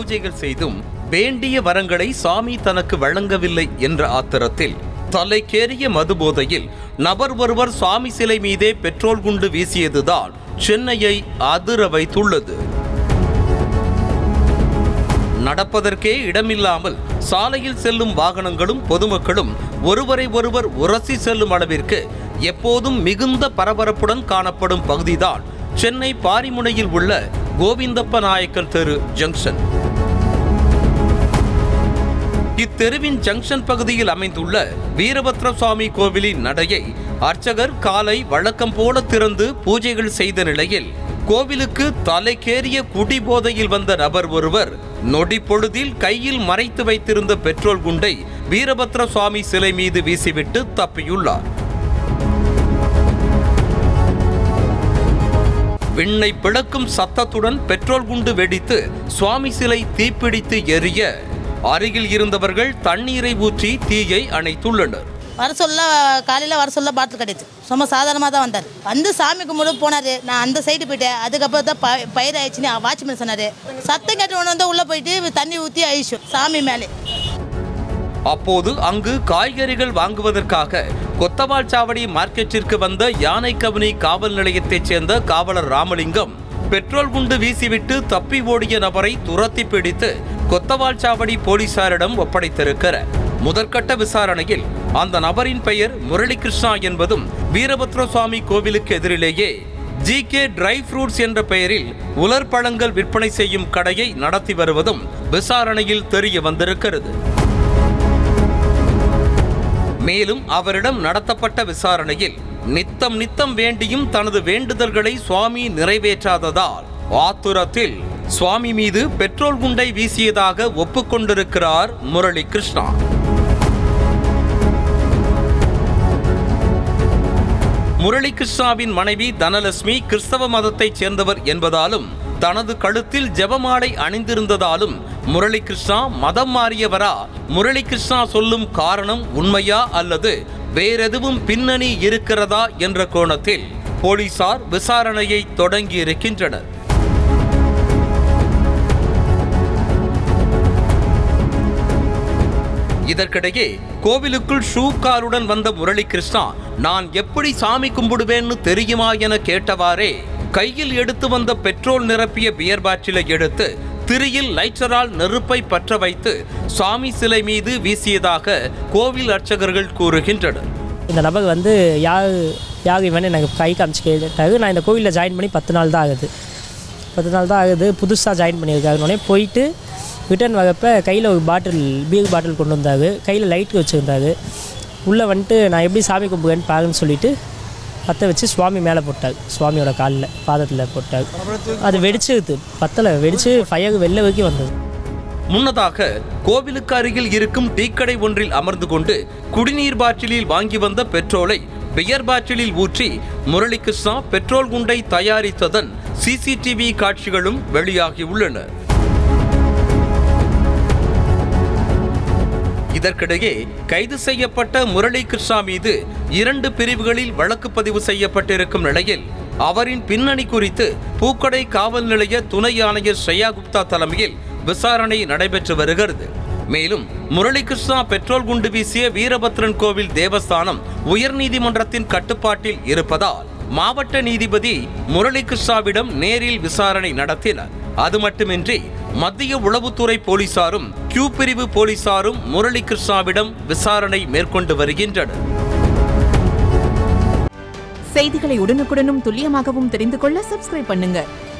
பூஜைகள் செய்தும் வேண்டிய வரங்களை சாமி தனக்கு வழங்கவில்லை என்ற ஆத்திரத்தில் தலைக்கேறிய மதுபோதையில் நபர் ஒருவர் சுவாமி சிலை மீதே பெட்ரோல் குண்டு வீசியதுதான் சென்னையை அதிர வைத்துள்ளது நடப்பதற்கே இடமில்லாமல் சாலையில் செல்லும் வாகனங்களும் பொதுமக்களும் ஒருவரை ஒருவர் உரசி செல்லும் அளவிற்கு எப்போதும் மிகுந்த பரபரப்புடன் காணப்படும் பகுதிதான் சென்னை பாரிமுனையில் உள்ள கோவிந்தப்ப நாயக்கர் தெரு ஜங்ஷன் இத்தெருவின் ஜங்ஷன் பகுதியில் அமைந்துள்ள வீரபத்ர சுவாமி கோவிலின் நடையை அர்ச்சகர் காலை வழக்கம் போல திறந்து பூஜைகள் செய்த நிலையில் கோவிலுக்கு தலைக்கேறிய குடிபோதையில் வந்த நபர் ஒருவர் நொடி பொழுதில் கையில் மறைத்து வைத்திருந்த பெட்ரோல் குண்டை வீரபத்ர சுவாமி சிலை மீது வீசிவிட்டு தப்பியுள்ளார் விண்ணை பிளக்கும் சத்தத்துடன் பெட்ரோல் குண்டு வெடித்து சுவாமி சிலை தீப்பிடித்து எரிய அருகில் இருந்தவர்கள் தண்ணீரை ஊற்றி தீயை அணைத்துள்ளனர் வர சொல்ல காலையில் வர சொல்ல பாட்டில் கிடையாது சும்மா சாதாரணமாக தான் வந்தார் வந்து சாமி கும்பிட போனார் நான் அந்த சைடு போயிட்டேன் அதுக்கப்புறம் தான் ப பயிர் ஆயிடுச்சுன்னு வாட்ச்மேன் சொன்னார் சத்தம் கேட்டு ஒன்று வந்து உள்ளே போயிட்டு தண்ணி ஊற்றி ஆயிடுச்சு சாமி மேலே அப்போது அங்கு காய்கறிகள் வாங்குவதற்காக கொத்தவால்சாவடி மார்க்கெட்டிற்கு வந்த யானை கவனி காவல் நிலையத்தைச் சேர்ந்த காவலர் ராமலிங்கம் பெட்ரோல் குண்டு வீசிவிட்டு தப்பி ஓடிய நபரை துரத்தி பிடித்து கொத்தவால்சாவடி போலீசாரிடம் ஒப்படைத்திருக்கிறார் முதற்கட்ட விசாரணையில் அந்த நபரின் பெயர் முரளிகிருஷ்ணா என்பதும் வீரபத்ர சுவாமி கோவிலுக்கு எதிரிலேயே ஜி கே ட்ரை ஃப்ரூட்ஸ் என்ற பெயரில் உலர் பழங்கள் விற்பனை செய்யும் கடையை நடத்தி வருவதும் விசாரணையில் தெரிய வந்திருக்கிறது மேலும் அவரிடம் நடத்தப்பட்ட விசாரணையில் நித்தம் நித்தம் வேண்டியும் தனது வேண்டுதல்களை சுவாமி நிறைவேற்றாததால் ஆத்துரத்தில் சுவாமி மீது பெட்ரோல் குண்டை வீசியதாக ஒப்புக்கொண்டிருக்கிறார் முரளி கிருஷ்ணா முரளி கிருஷ்ணாவின் மனைவி தனலட்சுமி கிறிஸ்தவ மதத்தைச் சேர்ந்தவர் என்பதாலும் தனது கழுத்தில் ஜெபமாலை அணிந்திருந்ததாலும் முரளி கிருஷ்ணா மதம் மாறியவரா முரளி கிருஷ்ணா சொல்லும் காரணம் உண்மையா அல்லது வேறெதுவும் பின்னணி இருக்கிறதா என்ற கோணத்தில் போலீசார் விசாரணையை தொடங்கி இருக்கின்றனர் இதற்கிடையே கோவிலுக்குள் ஷூ காருடன் வந்த முரளி கிருஷ்ணா நான் எப்படி சாமி கும்பிடுவேன்னு தெரியுமா என கேட்டவாறே கையில் எடுத்து வந்த பெட்ரோல் நிரப்பிய பியர் பாட்டிலை எடுத்து திரியில் லைட்டரால் நெருப்பை பற்ற வைத்து சாமி சிலை மீது வீசியதாக கோவில் அர்ச்சகர்கள் கூறுகின்றனர் இந்த நபர் வந்து யார் யார் இவன் எனக்கு கை காமிச்சு கேட்டாரு நான் இந்த கோவிலில் ஜாயின் பண்ணி பத்து நாள் தான் ஆகுது பத்து நாள் தான் ஆகுது புதுசாக ஜாயின் பண்ணியிருக்காரு உடனே போயிட்டு ரிட்டர்ன் வரப்போ கையில் ஒரு பாட்டில் பீர் பாட்டில் கொண்டு வந்தார் கையில் லைட் வச்சுருந்தாரு உள்ளே வந்துட்டு நான் எப்படி சாமி கும்பிடுவேன்னு பாருன்னு சொல்லிட்டு பற்ற வச்சு சுவாமி மேலே போட்டார் சுவாமியோட காலில் பாதத்தில் போட்டார் அது வெடிச்சிருது பத்தலை வெடிச்சு ஃபயர் வெளில வரைக்கும் வந்தது முன்னதாக கோவிலுக்கு அருகில் இருக்கும் டீக்கடை ஒன்றில் அமர்ந்து கொண்டு குடிநீர் பாட்டிலில் வாங்கி வந்த பெட்ரோலை பியர் பாட்டிலில் ஊற்றி முரளி கிருஷ்ணா பெட்ரோல் குண்டை தயாரித்ததன் சிசிடிவி காட்சிகளும் வெளியாகியுள்ளன இதற்கிடையே கைது செய்யப்பட்ட முரளி கிருஷ்ணா மீது இரண்டு பிரிவுகளில் வழக்கு பதிவு செய்யப்பட்டிருக்கும் நிலையில் அவரின் பின்னணி குறித்து பூக்கடை காவல் நிலைய துணை ஆணையர் ஸ்ரேயா குப்தா தலைமையில் விசாரணை நடைபெற்று வருகிறது மேலும் முரளி கிருஷ்ணா பெட்ரோல் குண்டு வீசிய வீரபத்ரன் கோவில் தேவஸ்தானம் உயர்நீதிமன்றத்தின் கட்டுப்பாட்டில் இருப்பதால் மாவட்ட நீதிபதி முரளி கிருஷ்ணாவிடம் நேரில் விசாரணை நடத்தினர் அது மட்டுமின்றி மத்திய உளவுத்துறை போலீசாரும் கியூ பிரிவு போலீசாரும் முரளி கிருஷ்ணாவிடம் விசாரணை மேற்கொண்டு வருகின்றனர் செய்திகளை உடனுக்குடனும் துல்லியமாகவும் தெரிந்து கொள்ள சப்ஸ்கிரைப் பண்ணுங்க